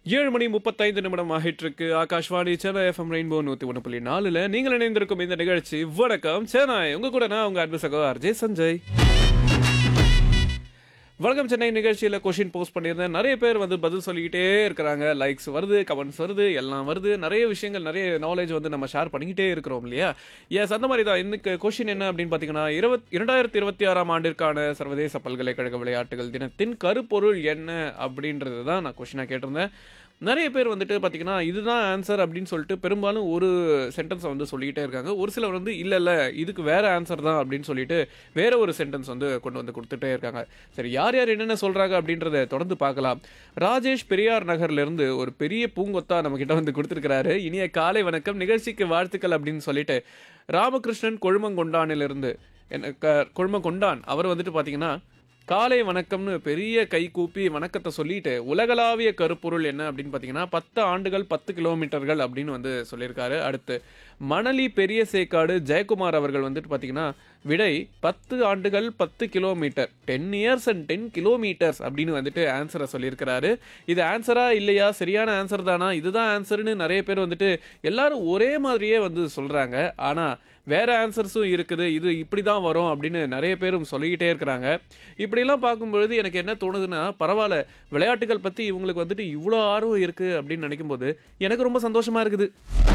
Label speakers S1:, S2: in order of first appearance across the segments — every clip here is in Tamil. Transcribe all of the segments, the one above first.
S1: ஏழு மணி முப்பத்தைந்து நிமிடம் ஆகிட்டு இருக்கு ஆகாஷ்வாணி சென்னை எஃப்எம் ரெயின்போ நூத்தி ஒன்று புள்ளி நாலுல நீங்கள் இணைந்திருக்கும் இந்த நிகழ்ச்சி வணக்கம் சென்னை உங்க கூட நான் உங்க அன்பு சகோ அர்ஜய் சஞ்சய் வணக்கம் சென்னை நிகழ்ச்சியில் கொஷின் போஸ்ட் பண்ணியிருந்தேன் நிறைய பேர் வந்து பதில் சொல்லிக்கிட்டே இருக்கிறாங்க லைக்ஸ் வருது கமெண்ட்ஸ் வருது எல்லாம் வருது நிறைய விஷயங்கள் நிறைய நாலேஜ் வந்து நம்ம ஷேர் பண்ணிக்கிட்டே இருக்கிறோம் இல்லையா எஸ் அந்த மாதிரி தான் இன்னைக்கு கொஷின் என்ன அப்படின்னு பார்த்தீங்கன்னா இருபத் இரண்டாயிரத்தி இருபத்தி ஆறாம் ஆண்டிற்கான சர்வதேச பல்கலைக்கழக விளையாட்டுகள் தினத்தின் கருப்பொருள் என்ன அப்படின்றது தான் நான் கொஷினாக கேட்டிருந்தேன் நிறைய பேர் வந்துட்டு பார்த்தீங்கன்னா இதுதான் ஆன்சர் அப்படின்னு சொல்லிட்டு பெரும்பாலும் ஒரு சென்டென்ஸை வந்து சொல்லிக்கிட்டே இருக்காங்க ஒரு சிலர் வந்து இல்லை இல்லை இதுக்கு வேற ஆன்சர் தான் அப்படின்னு சொல்லிட்டு வேற ஒரு சென்டென்ஸ் வந்து கொண்டு வந்து கொடுத்துட்டே இருக்காங்க சரி யார் யார் என்னென்ன சொல்றாங்க அப்படின்றத தொடர்ந்து பார்க்கலாம் ராஜேஷ் பெரியார் நகர்ல இருந்து ஒரு பெரிய பூங்கொத்தா நம்ம கிட்ட வந்து கொடுத்துருக்கிறாரு இனிய காலை வணக்கம் நிகழ்ச்சிக்கு வாழ்த்துக்கள் அப்படின்னு சொல்லிட்டு ராமகிருஷ்ணன் கொழுமங்கொண்டானிலிருந்து என்ன க- கொழுமங்கொண்டான் அவர் வந்துட்டு பார்த்தீங்கன்னா காலை வணக்கம்னு பெரிய கை கூப்பி வணக்கத்தை சொல்லிட்டு உலகளாவிய கருப்பொருள் என்ன அப்படின்னு பார்த்தீங்கன்னா பத்து ஆண்டுகள் பத்து கிலோமீட்டர்கள் அப்படின்னு வந்து சொல்லியிருக்காரு அடுத்து மணலி பெரிய சேக்காடு ஜெயக்குமார் அவர்கள் வந்துட்டு பார்த்தீங்கன்னா விடை பத்து ஆண்டுகள் பத்து kilometre ten years and ten kilometres அப்படின்னு வந்துட்டு ஆன்சரை சொல்லியிருக்கிறாரு இது ஆன்சரா இல்லையா சரியான ஆன்சர் தானா இதுதான் ஆன்சர்னு நிறைய பேர் வந்துட்டு எல்லாரும் ஒரே மாதிரியே வந்து சொல்றாங்க ஆனா வேற ஆன்சர்ஸும் இருக்குது இது இப்படி தான் வரும் அப்படின்னு நிறைய பேரும் சொல்லிக்கிட்டே இருக்கிறாங்க இப்படிலாம் பார்க்கும்பொழுது எனக்கு என்ன தோணுதுன்னா பரவாயில்ல விளையாட்டுகள் பற்றி இவங்களுக்கு வந்துட்டு இவ்வளோ ஆர்வம் இருக்குது அப்படின்னு நினைக்கும்போது எனக்கு ரொம்ப சந்தோஷமா இருக்குது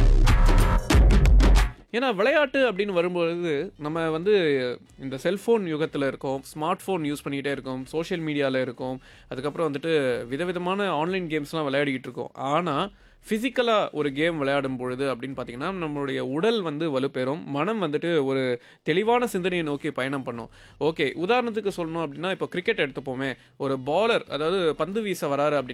S1: ஏன்னா விளையாட்டு அப்படின்னு வரும்பொழுது நம்ம வந்து இந்த செல்ஃபோன் யுகத்தில் இருக்கோம் ஸ்மார்ட் ஃபோன் யூஸ் பண்ணிக்கிட்டே இருக்கோம் சோஷியல் மீடியாவில் இருக்கோம் அதுக்கப்புறம் வந்துட்டு விதவிதமான ஆன்லைன் கேம்ஸ்லாம் விளையாடிக்கிட்டு இருக்கோம் ஆனால் ஃபிசிக்கலாக ஒரு கேம் விளையாடும் பொழுது அப்படின்னு பார்த்தீங்கன்னா நம்மளுடைய உடல் வந்து வலுப்பெறும் மனம் வந்துட்டு ஒரு தெளிவான சிந்தனையை நோக்கி பயணம் பண்ணும் ஓகே உதாரணத்துக்கு சொல்லணும் அப்படின்னா இப்போ கிரிக்கெட் எடுத்துப்போமே ஒரு பாலர் அதாவது பந்து வீச வராரு அப்படின்னா